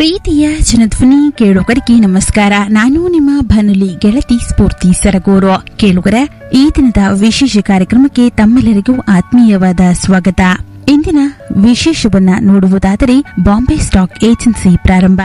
ಪ್ರೀತಿಯ ಜನಧ್ವನಿ ಕೇಳುಗರಿಗೆ ನಮಸ್ಕಾರ ನಾನು ನಿಮ್ಮ ಭನುಲಿ ಗೆಳತಿ ಸ್ಫೂರ್ತಿ ಸರಗೂರು ಕೇಳುಗರ ಈ ದಿನದ ವಿಶೇಷ ಕಾರ್ಯಕ್ರಮಕ್ಕೆ ತಮ್ಮೆಲ್ಲರಿಗೂ ಆತ್ಮೀಯವಾದ ಸ್ವಾಗತ ಇಂದಿನ ವಿಶೇಷವನ್ನ ನೋಡುವುದಾದರೆ ಬಾಂಬೆ ಸ್ಟಾಕ್ ಏಜೆನ್ಸಿ ಪ್ರಾರಂಭ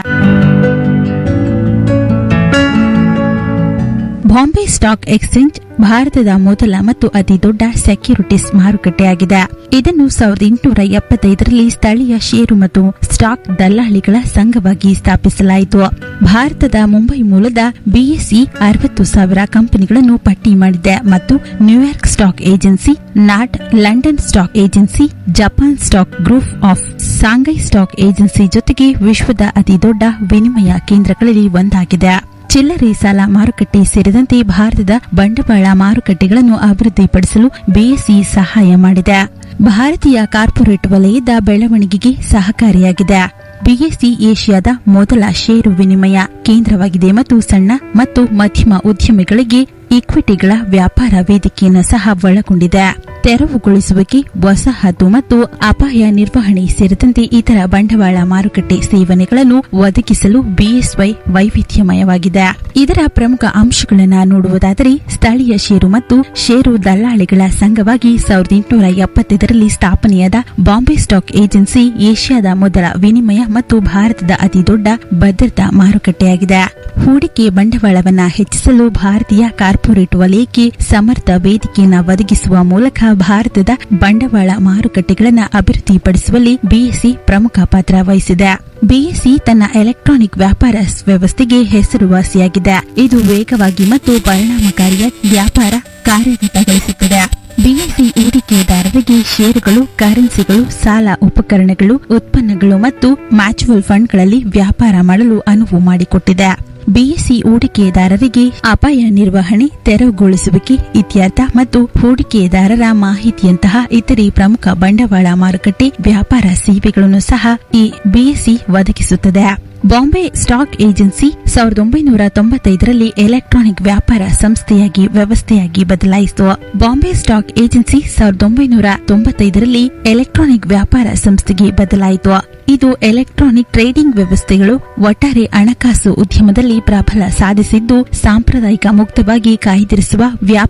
ಬಾಂಬೆ ಸ್ಟಾಕ್ ಎಕ್ಸ್ಚೇಂಜ್ ಭಾರತದ ಮೊದಲ ಮತ್ತು ಅತಿ ದೊಡ್ಡ ಸೆಕ್ಯೂರಿಟೀಸ್ ಮಾರುಕಟ್ಟೆಯಾಗಿದೆ ಇದನ್ನು ಸಾವಿರದ ಎಂಟುನೂರ ಎಪ್ಪತ್ತೈದರಲ್ಲಿ ಸ್ಥಳೀಯ ಷೇರು ಮತ್ತು ಸ್ಟಾಕ್ ದಲ್ಲಾಳಿಗಳ ಸಂಘವಾಗಿ ಸ್ಥಾಪಿಸಲಾಯಿತು ಭಾರತದ ಮುಂಬೈ ಮೂಲದ ಬಿಎಸ್ಇ ಅರವತ್ತು ಸಾವಿರ ಕಂಪನಿಗಳನ್ನು ಪಟ್ಟಿ ಮಾಡಿದೆ ಮತ್ತು ನ್ಯೂಯಾರ್ಕ್ ಸ್ಟಾಕ್ ಏಜೆನ್ಸಿ ನಾಟ್ London stock agency Japan stock group of Shanghai stock agency ಜೊತೆಗೆ ವಿಶ್ವದ ಅತಿ ದೊಡ್ಡ ವಿನಿಮಯ ಕೇಂದ್ರಗಳಲ್ಲಿ ಒಂದಾಗಿದೆ ಚಿಲ್ಲರೆ ಸಾಲ ಮಾರುಕಟ್ಟೆ ಸೇರಿದಂತೆ ಭಾರತದ ಬಂಡವಾಳ ಮಾರುಕಟ್ಟೆಗಳನ್ನು ಅಭಿವೃದ್ಧಿಪಡಿಸಲು ಬಿಎಸ್ಇ ಸಹಾಯ ಮಾಡಿದೆ ಭಾರತೀಯ ಕಾರ್ಪೊರೇಟ್ ವಲಯದ ಬೆಳವಣಿಗೆಗೆ ಸಹಕಾರಿಯಾಗಿದೆ ಬಿಎಸ್ಇ ಏಷ್ಯಾದ ಮೊದಲ ಷೇರು ವಿನಿಮಯ ಕೇಂದ್ರವಾಗಿದೆ ಮತ್ತು ಸಣ್ಣ ಮತ್ತು ಮಧ್ಯಮ ಉದ್ಯಮಿಗಳಿಗೆ ಇಕ್ವಿಟಿಗಳ ವ್ಯಾಪಾರ ವೇದಿಕೆಯನ್ನು ಸಹ ಒಳಗೊಂಡಿದೆ ತೆರವುಗೊಳಿಸುವಿಕೆ ವಸಾಹತು ಮತ್ತು ಅಪಾಯ ನಿರ್ವಹಣೆ ಸೇರಿದಂತೆ ಇತರ ಬಂಡವಾಳ ಮಾರುಕಟ್ಟೆ ಸೇವನೆಗಳನ್ನು ಒದಗಿಸಲು ಬಿಎಸ್ವೈ ವೈವಿಧ್ಯಮಯವಾಗಿದೆ ಇದರ ಪ್ರಮುಖ ಅಂಶಗಳನ್ನು ನೋಡುವುದಾದರೆ ಸ್ಥಳೀಯ ಷೇರು ಮತ್ತು ಷೇರು ದಲ್ಲಾಳಿಗಳ ಸಂಘವಾಗಿ ಸಾವಿರದ ಎಂಟುನೂರ ಎಪ್ಪತ್ತೈದರಲ್ಲಿ ಸ್ಥಾಪನೆಯಾದ ಬಾಂಬೆ ಸ್ಟಾಕ್ ಏಜೆನ್ಸಿ ಏಷ್ಯಾದ ಮೊದಲ ವಿನಿಮಯ ಮತ್ತು ಭಾರತದ ಅತಿದೊಡ್ಡ ಭದ್ರತಾ ಮಾರುಕಟ್ಟೆಯಾಗಿದೆ ಹೂಡಿಕೆ ಬಂಡವಾಳವನ್ನ ಹೆಚ್ಚಿಸಲು ಭಾರತೀಯ ಕಾರ್ಪೊರೇಟ್ ವಲಯಕ್ಕೆ ಸಮರ್ಥ ವೇದಿಕೆಯನ್ನು ಒದಗಿಸುವ ಮೂಲಕ ಭಾರತದ ಬಂಡವಾಳ ಮಾರುಕಟ್ಟೆಗಳನ್ನು ಅಭಿವೃದ್ಧಿಪಡಿಸುವಲ್ಲಿ ಬಿಎಸ್ಸಿ ಪ್ರಮುಖ ಪಾತ್ರ ವಹಿಸಿದೆ ಬಿಎಸ್ಸಿ ತನ್ನ ಎಲೆಕ್ಟ್ರಾನಿಕ್ ವ್ಯಾಪಾರ ವ್ಯವಸ್ಥೆಗೆ ಹೆಸರುವಾಸಿಯಾಗಿದೆ ಇದು ವೇಗವಾಗಿ ಮತ್ತು ಪರಿಣಾಮಕಾರಿಯಾಗಿ ವ್ಯಾಪಾರ ಕಾರ್ಯಗತಗೊಳಿಸುತ್ತದೆ ಬಿಎಸ್ಸಿ ಹೂಡಿಕೆದಾರರಿಗೆ ಷೇರುಗಳು ಕರೆನ್ಸಿಗಳು ಸಾಲ ಉಪಕರಣಗಳು ಉತ್ಪನ್ನಗಳು ಮತ್ತು ಮ್ಯಾಚುವಲ್ ಫಂಡ್ಗಳಲ್ಲಿ ವ್ಯಾಪಾರ ಮಾಡಲು ಅನುವು ಮಾಡಿಕೊಟ್ಟಿದೆ ಬಿಎಸ್ಸಿ ಹೂಡಿಕೆದಾರರಿಗೆ ಅಪಾಯ ನಿರ್ವಹಣೆ ತೆರವುಗೊಳಿಸುವಿಕೆ ಇತ್ಯರ್ಥ ಮತ್ತು ಹೂಡಿಕೆದಾರರ ಮಾಹಿತಿಯಂತಹ ಇತರೆ ಪ್ರಮುಖ ಬಂಡವಾಳ ಮಾರುಕಟ್ಟೆ ವ್ಯಾಪಾರ ಸೇವೆಗಳನ್ನು ಸಹ ಈ ಬಿಎಸ್ಸಿ ಒದಗಿಸುತ್ತದೆ ಬಾಂಬೆ ಸ್ಟಾಕ್ ಏಜೆನ್ಸಿ ಸಾವಿರದ ಒಂಬೈನೂರ ತೊಂಬತ್ತೈದರಲ್ಲಿ ಎಲೆಕ್ಟ್ರಾನಿಕ್ ವ್ಯಾಪಾರ ಸಂಸ್ಥೆಯಾಗಿ ವ್ಯವಸ್ಥೆಯಾಗಿ ಬದಲಾಯಿಸಿತು ಬಾಂಬೆ ಸ್ಟಾಕ್ ಏಜೆನ್ಸಿ ಸಾವಿರದ ಒಂಬೈನೂರ ತೊಂಬತ್ತೈದರಲ್ಲಿ ಎಲೆಕ್ಟ್ರಾನಿಕ್ ವ್ಯಾಪಾರ ಸಂಸ್ಥೆಗೆ ಬದಲಾಯಿತು ಇದು ಎಲೆಕ್ಟ್ರಾನಿಕ್ ಟ್ರೇಡಿಂಗ್ ವ್ಯವಸ್ಥೆಗಳು ಒಟ್ಟಾರೆ ಹಣಕಾಸು ಉದ್ಯಮದಲ್ಲಿ ಪ್ರಬಲ ಸಾಧಿಸಿದ್ದು ಸಾಂಪ್ರದಾಯಿಕ ಮುಕ್ತವಾಗಿ ಕಾಯ್ದಿರಿಸುವ ವ್ಯಾಪಾರ